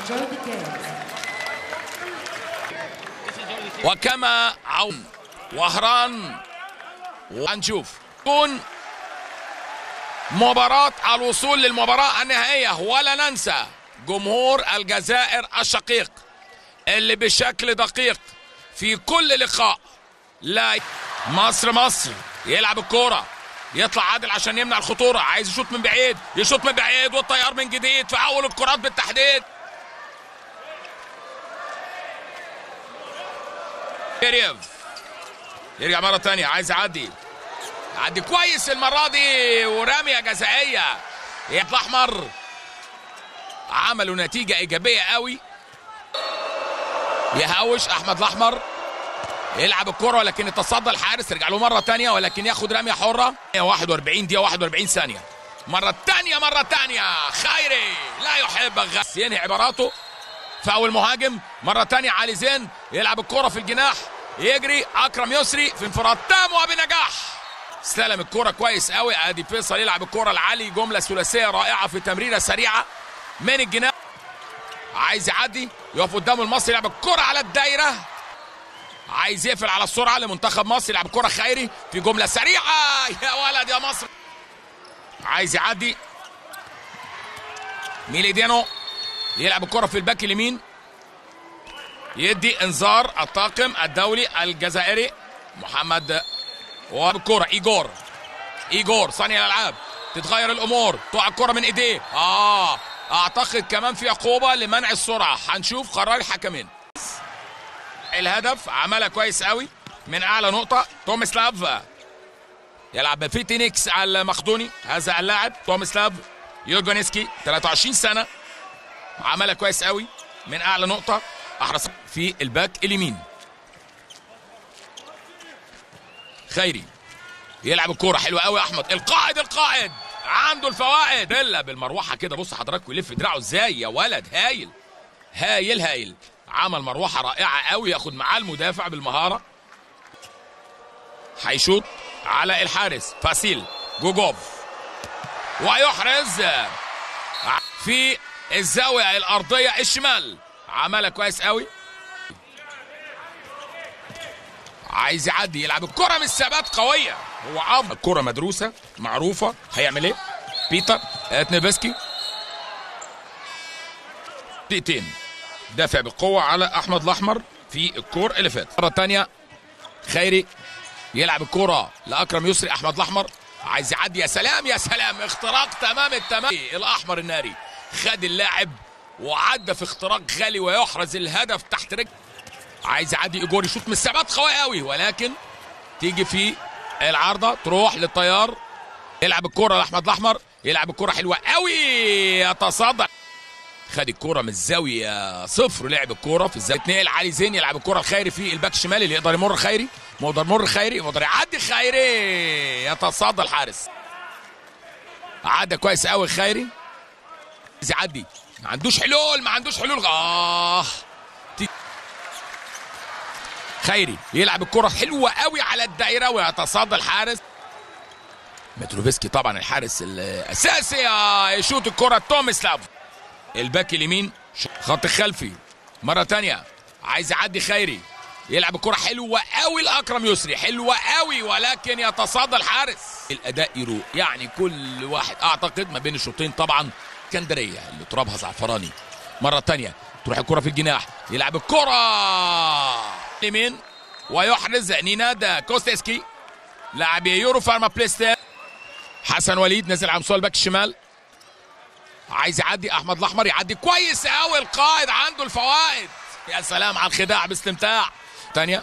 Enjoy the game. وكما عون وهران وهنشوف تكون مباراة الوصول للمباراة النهائية ولا ننسى جمهور الجزائر الشقيق اللي بشكل دقيق في كل لقاء لا مصر مصر يلعب الكورة يطلع عادل عشان يمنع الخطورة عايز يشوط من بعيد يشوط من بعيد والطيار من جديد في أول الكرات بالتحديد كيريف يرجع مرة تانية عايز يعدي يعدي كويس المرة دي ورمية جزائية يد الأحمر عملوا نتيجة إيجابية قوي يهوش أحمد الأحمر يلعب الكرة ولكن يتصدى الحارس يرجع له مرة تانية ولكن ياخد رمية حرة 41 دقيقة 41 ثانية مرة تانية مرة تانية خيري لا يحب الغس ينهي عباراته فاول مهاجم مرة تانية علي زين يلعب الكرة في الجناح يجري أكرم يسري في انفراد تام وبنجاح استلم الكرة كويس قوي ادي فيصل يلعب الكرة لعلي جملة ثلاثية رائعة في تمريرة سريعة من الجناح عايز يعدي يقف قدامه المصري يلعب الكرة على الدايرة عايز يقفل على السرعة لمنتخب مصر يلعب كرة خيري في جملة سريعة يا ولد يا مصر عايز يعدي ميليدينو يلعب الكرة في الباك اليمين يدي انذار الطاقم الدولي الجزائري محمد وبالكرة ايجور ايجور صانع الالعاب تتغير الامور تقع الكرة من ايديه اه اعتقد كمان في عقوبة لمنع السرعة هنشوف قرار الحكمين الهدف عملها كويس قوي من اعلى نقطة تومسلاف يلعب بفيتينيكس على المقدوني هذا اللاعب تومسلاف يوجونيسكي 23 سنة عملها كويس قوي من اعلى نقطة احرز في الباك اليمين خيري يلعب الكورة حلوة قوي احمد القائد القائد عنده الفوائد الا بالمروحة كده بص حضراتكم يلف دراعه ازاي يا ولد هايل هايل هايل عمل مروحة رائعة قوي ياخد معاه المدافع بالمهارة هيشوط على الحارس فاسيل جوجوف ويحرز في الزاوية الأرضية الشمال عملها كويس قوي عايز يعدي يلعب الكرة من الثبات قوية هو عظم الكرة مدروسة معروفة هيعمل ايه بيتر اتنبسكي دقيقتين دافع بقوة على أحمد الأحمر في الكور اللي فات مرة تانية خيري يلعب الكرة لأكرم يسري أحمد الأحمر عايز يعدي يا سلام يا سلام اختراق تمام التمام الأحمر الناري خد اللاعب وعدى في اختراق غالي ويحرز الهدف تحت رجل عايز يعدي ايجور يشوط من الثبات قوي قوي ولكن تيجي في العارضه تروح للطيار يلعب الكره لاحمد الاحمر يلعب الكره حلوه قوي يتصدى خد الكره من الزاويه صفر لعب الكره في الزاويه اتنقل علي زين يلعب الكره الخيري في الباك الشمالي اللي يقدر يمر خيري يقدر يمر خيري يقدر يعدي خيري يتصدى الحارس عدى كويس قوي خيري عايز يعدي ما عندوش حلول ما عندوش حلول اه تي- خيري يلعب الكرة حلوة قوي على الدائرة ويتصدى الحارس متروفسكي طبعا الحارس الأساسي آه، يشوط الكرة توميسلاف الباك اليمين خط خلفي مرة تانية عايز يعدي خيري يلعب الكرة حلوة قوي لأكرم يسري حلوة قوي ولكن يتصدى الحارس الأداء يروق يعني كل واحد أعتقد ما بين الشوطين طبعا اسكندرية اللي ترابها زعفراني مرة تانية تروح الكرة في الجناح يلعب الكرة اليمين ويحرز نينادا كوستيسكي لاعب يورو فارما بلايستير حسن وليد نزل على مستوى الباك الشمال عايز يعدي احمد الاحمر يعدي كويس قوي القائد عنده الفوائد يا سلام على الخداع باستمتاع تانية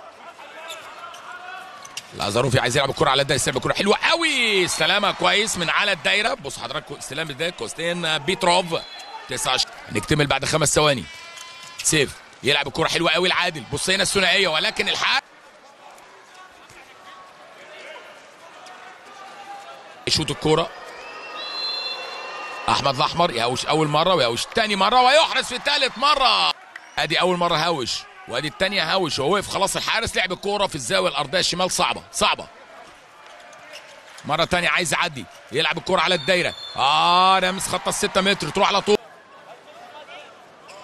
لازاروفي عايز يلعب الكرة على الدايرة استلم الكرة حلوة قوي استلامها كويس من على الدايرة بص حضرتك استلام الدايرة كوستين بيتروف 19 نكتمل بعد خمس ثواني سيف يلعب الكرة حلوة قوي العادل بص هنا الثنائية ولكن الحق يشوط الكرة احمد الاحمر يهوش اول مره ويهوش تاني مره ويحرز في ثالث مره ادي اول مره هوش وادي الثانيه هوش وهو وقف خلاص الحارس لعب الكوره في الزاويه الارضيه الشمال صعبه صعبه مره تانية عايز يعدي يلعب الكوره على الدايره اه رامس خط الستة متر تروح على طول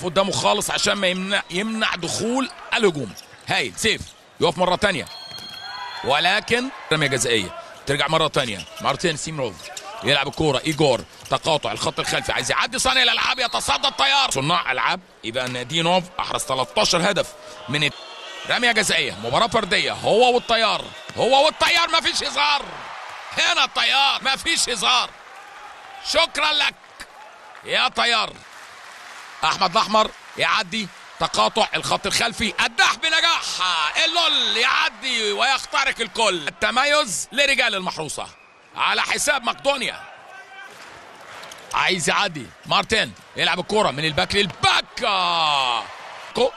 قدامه خالص عشان ما يمنع يمنع دخول الهجوم هايل سيف يقف مره تانية ولكن رميه جزائيه ترجع مره تانية مارتين سيمروف يلعب الكوره ايجور تقاطع الخط الخلفي عايز يعدي صانع الالعاب يتصدى الطيار صناع العاب يبقى دينوف احرز 13 هدف من الت- رميه جزائيه مباراه فرديه هو والطيار هو والطيار ما فيش هزار هنا الطيار ما فيش هزار شكرا لك يا طيار احمد الاحمر يعدي تقاطع الخط الخلفي الدح بنجاح اللول يعدي ويخترق الكل التميز لرجال المحروسه على حساب مقدونيا عايز يعدي مارتن يلعب الكرة من الباك للباك آه. كو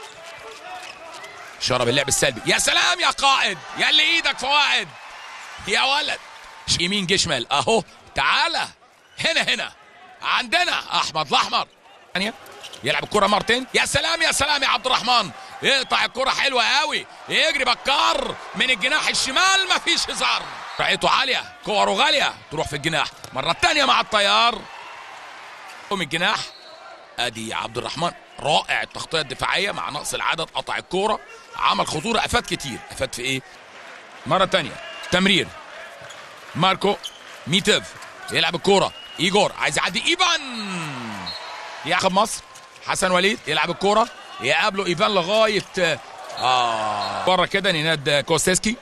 شرب اللعب السلبي يا سلام يا قائد يا اللي ايدك فوائد يا ولد يمين جه شمال اهو تعالى هنا هنا عندنا احمد الاحمر ثانيه يلعب الكرة مارتن يا سلام يا سلام يا عبد الرحمن يقطع الكرة حلوة قوي يجري بكار من الجناح الشمال مفيش هزار رأيته عالية كوره غالية تروح في الجناح مرة تانية مع الطيار من الجناح ادي عبد الرحمن رائع التغطية الدفاعية مع نقص العدد قطع الكورة عمل خطورة افاد كتير افاد في ايه مرة تانية تمرير ماركو ميتيف يلعب الكورة ايجور عايز يعدي ايفان ياخد مصر حسن وليد يلعب الكورة يقابله ايفان لغاية اه بره كده نيناد كوستيسكي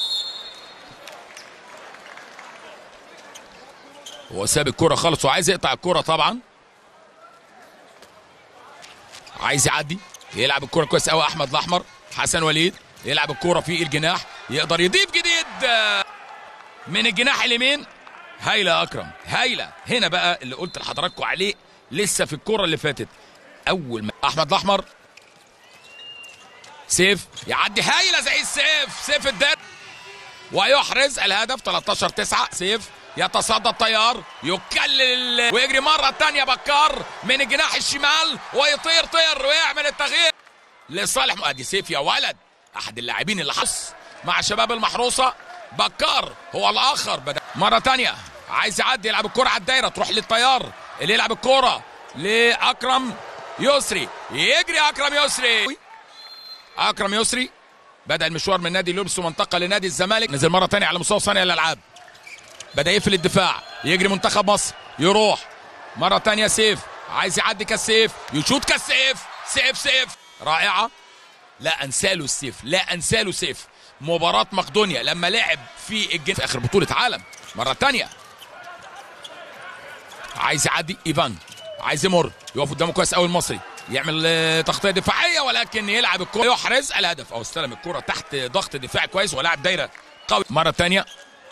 هو ساب الكرة خالص وعايز يقطع الكرة طبعا عايز يعدي يلعب الكرة كويس قوي احمد الاحمر حسن وليد يلعب الكرة في الجناح يقدر يضيف جديد آه، من الجناح اليمين هايلة يا اكرم هايلة هنا بقى اللي قلت لحضراتكم عليه لسه في الكرة اللي فاتت اول ما احمد الاحمر سيف يعدي هايلة زي السيف سيف الدر ويحرز الهدف 13 9 سيف يتصدى الطيار يكلل ويجري مرة تانية بكار من الجناح الشمال ويطير طير ويعمل التغيير لصالح ادي سيف يا ولد احد اللاعبين اللي حص مع شباب المحروسة بكار هو الاخر بدأ مرة تانية عايز يعدي يلعب الكرة على الدايرة تروح للطيار اللي يلعب الكرة لأكرم يسري يجري أكرم يسري أكرم يسري بدأ المشوار من نادي لوبس ومنطقة لنادي الزمالك نزل مرة تانية على مستوى صانع الألعاب بدأ يقفل الدفاع يجري منتخب مصر يروح مرة تانية سيف عايز يعدي كالسيف يشوط كالسيف سيف سيف رائعة لا انساله السيف لا انساله سيف مباراة مقدونيا لما لعب في الجن في اخر بطولة عالم مرة تانية عايز يعدي ايفان عايز يمر يقف قدامه كويس قوي المصري يعمل آه، تغطيه دفاعيه ولكن يلعب الكره يحرز الهدف او استلم الكره تحت ضغط دفاعي كويس ولاعب دايره قوي مره تانية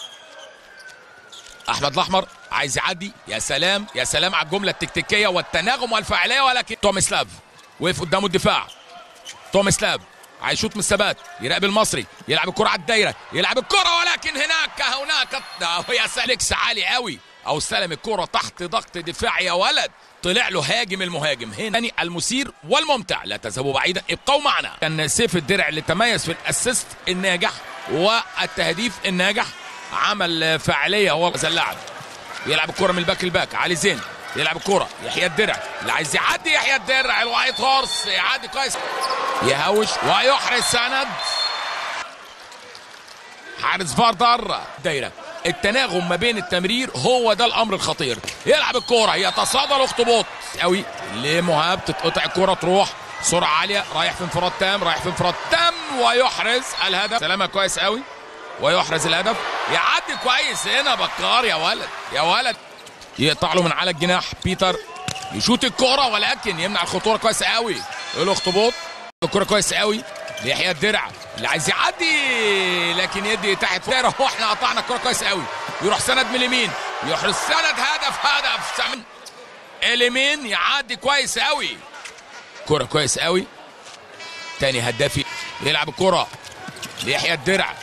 احمد الاحمر عايز يعدي يا سلام يا سلام على الجمله التكتيكيه والتناغم والفاعليه ولكن توميسلاف وقف قدامه الدفاع توميسلاف عايز يشوط من الثبات يراقب المصري يلعب الكره على الدايره يلعب الكره ولكن هناك هناك يا سالكس عالي قوي او استلم الكره تحت ضغط دفاعي يا ولد طلع له هاجم المهاجم هنا يعني المثير والممتع لا تذهبوا بعيدا ابقوا معنا كان سيف الدرع اللي تميز في الاسيست الناجح والتهديف الناجح عمل فاعليه هو زي اللاعب يلعب الكره من الباك للباك علي زين يلعب الكره يحيى الدرع اللي عايز يعدي يحيى الدرع الوايت هورس يعدي كويس يهوش ويحرز سند حارس فاردر دايره التناغم ما بين التمرير هو ده الامر الخطير يلعب الكوره يتصادى الاخطبوط قوي لمهاب تتقطع الكوره تروح سرعه عاليه رايح في انفراد تام رايح في انفراد تام ويحرز الهدف سلامه كويس قوي ويحرز الهدف يعدي كويس هنا بكار يا ولد يا ولد يقطع له من على الجناح بيتر يشوط الكوره ولكن يمنع الخطوره كويس قوي الاخطبوط الكوره كويس قوي ليحيى الدرع اللي عايز يعدي لكن يدي تحت دايره هو احنا قطعنا الكوره كويس قوي يروح سند من اليمين يحرز سند هدف هدف سمن اليمين يعدي كويس قوي كوره كويس قوي تاني هدافي يلعب الكوره ليحيى الدرع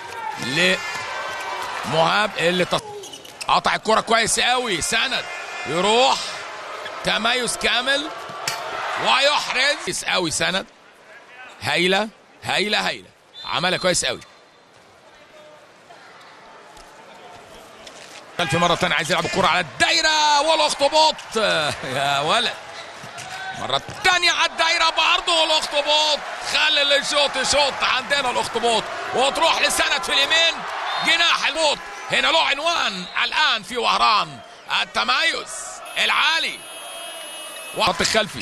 لمهاب اللي تص... قطع الكوره كويس قوي سند يروح تميز كامل ويحرز كويس قوي سند هايله هايله هايله عملها كويس قوي في مره ثانيه عايز يلعب الكره على الدايره والاخطبوط يا ولد مرة تانية على الدايرة برضه الاخطبوط خلي اللي يشوط يشوط عندنا الاخطبوط وتروح لسند في اليمين جناح الموت هنا له عنوان الآن في وهران التميز العالي وخط الخلفي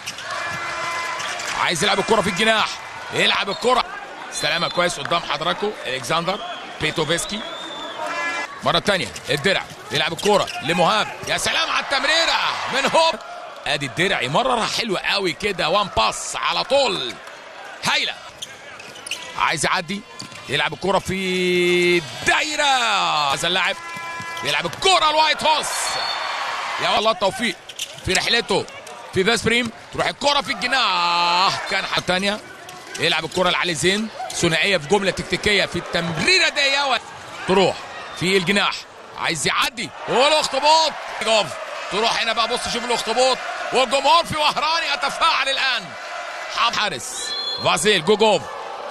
عايز يلعب الكرة في الجناح يلعب الكرة استلامها كويس قدام حضراتكم الكسندر بيتوفسكي مرة تانية الدرع يلعب الكرة لمهاب يا سلام على التمريرة من هوب ادي الدرع يمررها حلوة قوي كده وان باس على طول هايلة عايز يعدي يلعب الكرة في دايرة هذا اللاعب يلعب الكرة الوايت هوس يا والله التوفيق في رحلته في فاسبريم تروح الكرة في الجناح كان حاجة تانية يلعب الكرة لعلي زين ثنائية في جملة تكتيكية في التمريرة دي تروح في الجناح عايز يعدي والاخطبوط جوف تروح هنا بقى بص شوف الاخطبوط والجمهور في وهران يتفاعل الان حارس فازيل جوجوف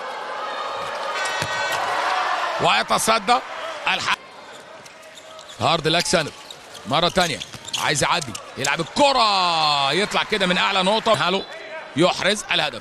ويتصدى الح... هارد لك سند مرة تانية عايز يعدي يلعب الكرة يطلع كده من أعلى نقطة هالو يحرز الهدف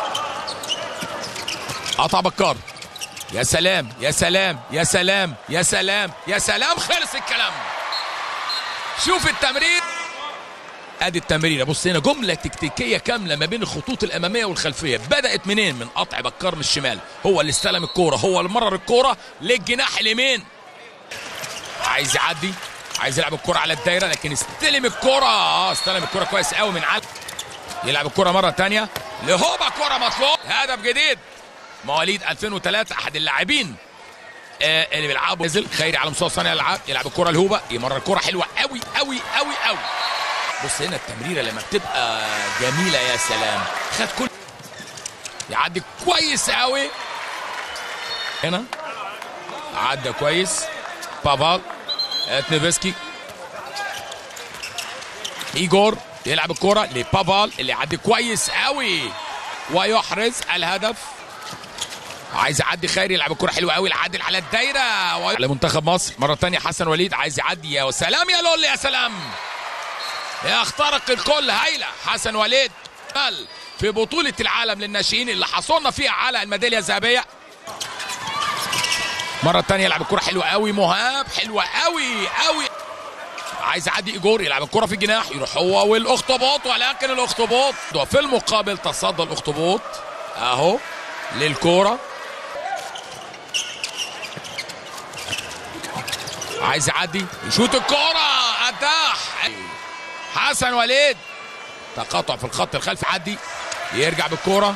قطع بكار يا سلام يا سلام يا سلام يا سلام يا سلام خلص الكلام شوف التمرير ادي التمريره بص هنا جمله تكتيكيه كامله ما بين الخطوط الاماميه والخلفيه بدات منين من قطع بكار من الشمال هو اللي استلم الكوره هو اللي مرر الكوره للجناح اليمين عايز يعدي عايز يلعب الكرة على الدايرة لكن استلم الكرة اه استلم الكرة كويس قوي من علي يلعب الكرة مرة تانية لهوبا كرة مطلوب هدف جديد مواليد 2003 احد اللاعبين آه اللي بيلعبوا نزل خيري على مستوى صانع الالعاب يلعب الكرة لهوبا يمرر الكرة حلوة قوي قوي قوي قوي بص هنا التمريرة لما بتبقى جميلة يا سلام خد كل يعدي كويس قوي هنا عدى كويس بافال تنيفسكي ايجور يلعب الكرة لبافال اللي يعدي كويس قوي ويحرز الهدف عايز يعدي خيري يلعب الكرة حلوة قوي العادل على الدايرة و... على منتخب مصر مرة تانية حسن وليد عايز يعدي يا سلام يا لول يا سلام يخترق الكل هايلة حسن وليد في بطولة العالم للناشئين اللي حصلنا فيها على الميدالية الذهبية مرة تانية يلعب الكرة حلوة قوي مهاب حلوة قوي قوي عايز يعدي ايجور يلعب الكرة في الجناح يروح هو والاخطبوط ولكن الاخطبوط في المقابل تصدى الاخطبوط اهو للكرة عايز يعدي يشوط الكرة اتاح حسن وليد تقاطع في الخط الخلفي عدي يرجع بالكرة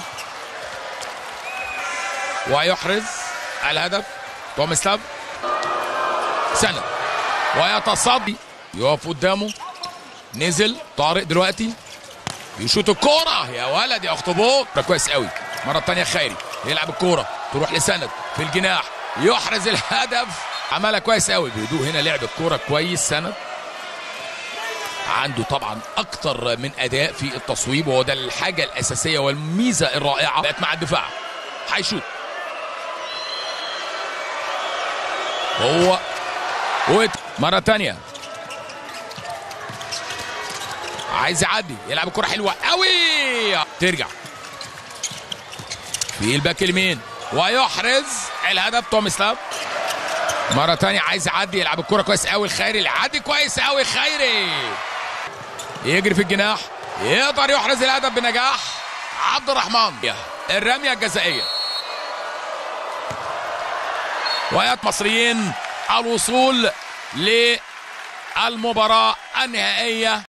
ويحرز الهدف تومسلاف سند ويتصدي يقف قدامه نزل طارق دلوقتي يشوط الكورة يا ولد يا اخطبوط ده كويس قوي مرة تانية خيري يلعب الكورة تروح لسند في الجناح يحرز الهدف عملها كويس قوي بهدوء هنا لعب الكورة كويس سند عنده طبعا اكتر من اداء في التصويب وهو ده الحاجة الاساسية والميزة الرائعة بقت مع الدفاع هيشوط هو ويت مرة تانية عايز يعدي يلعب الكرة حلوة قوي ترجع في الباك اليمين ويحرز الهدف تومسلاف مرة تانية عايز يعدي يلعب الكرة كويس قوي الخيري اللي عدي كويس قوي خيري يجري في الجناح يقدر يحرز الهدف بنجاح عبد الرحمن الرمية الجزائية ويات مصريين الوصول للمباراة النهائية